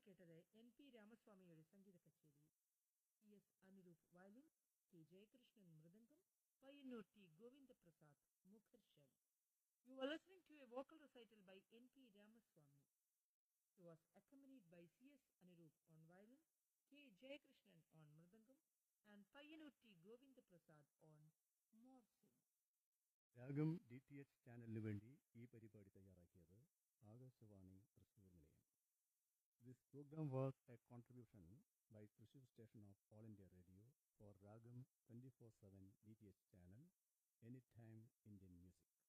കേട്ടത് N P രാമസ്വാമിയുടെ സംഗീത കച്ചേരി C S Anuroop violin K Jayakrishnan mridangam Payyanur T Govindaprasad മുഖർശം You were listening to a vocal recital by N.P. Ramaswamy. He was accompanied by C.S. Anirudh on violin, K. Jayakrishnan on mridangam, and Payyanur T. Govinda Prasad on morsin. Ragam D T H ചാനലിനു വേണ്ടി ഈ പരിപാടി തയ്യാറാക്കിയത് ആകാശവാണി തൃശ്ശൂർ നിലയം this programme was a contribution by Thrissur station of All India Radio for Ragam twenty four seven D T H channel any time Indian music